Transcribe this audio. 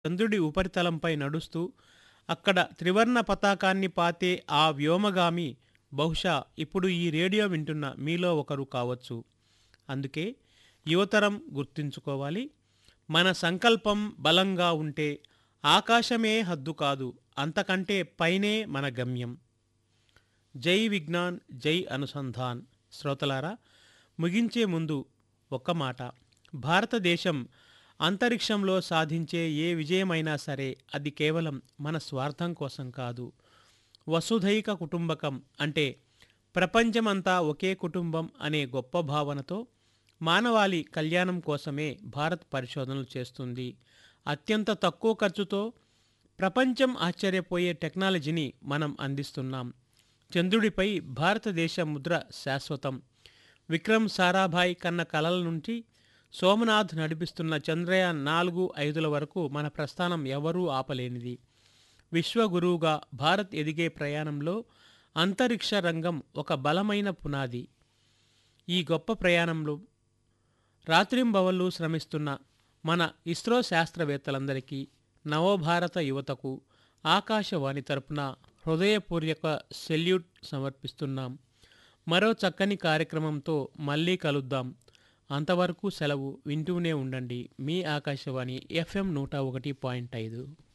చంద్రుడి ఉపరితలంపై నడుస్తూ అక్కడ త్రివర్ణ పతాకాన్ని పాతే ఆ వ్యోమగామి బహుశా ఇప్పుడు ఈ రేడియో వింటున్న మీలో ఒకరు కావచ్చు అందుకే యువతరం గుర్తుంచుకోవాలి మన సంకల్పం బలంగా ఉంటే ఆకాశమే హద్దు కాదు అంతకంటే పైనే మన గమ్యం జై విజ్ఞాన్ జై అనుసంధాన్ శ్రోతలారా ముగించే ముందు ఒక్క మాట భారతదేశం అంతరిక్షంలో సాధించే ఏ విజయమైనా సరే అది కేవలం మన స్వార్థం కోసం కాదు వసుధైక కుటుంబకం అంటే ప్రపంచమంతా ఒకే కుటుంబం అనే గొప్ప భావనతో మానవాళి కళ్యాణం కోసమే భారత్ పరిశోధనలు చేస్తుంది అత్యంత తక్కువ ఖర్చుతో ప్రపంచం ఆశ్చర్యపోయే టెక్నాలజీని మనం అందిస్తున్నాం చంద్రుడిపై భారతదేశ ముద్ర శాశ్వతం విక్రమ్ సారాభాయ్ కన్న కలల నుంచి సోమనాథ్ నడిపిస్తున్న చంద్రయాన్ నాలుగు ఐదుల వరకు మన ప్రస్థానం ఎవరూ ఆపలేనిది విశ్వగురువుగా భారత్ ఎదిగే ప్రయాణంలో అంతరిక్ష రంగం ఒక బలమైన పునాది ఈ గొప్ప ప్రయాణంలో రాత్రింబవళ్ళు శ్రమిస్తున్న మన ఇస్రో శాస్త్రవేత్తలందరికీ నవభారత యువతకు ఆకాశవాణి తరపున హృదయపూర్వక సెల్యూట్ సమర్పిస్తున్నాం మరో చక్కని కార్యక్రమంతో మళ్ళీ కలుద్దాం అంతవరకు సెలవు వింటూనే ఉండండి మీ ఆకాశవాణి ఎఫ్ఎం నూట ఒకటి పాయింట్ ఐదు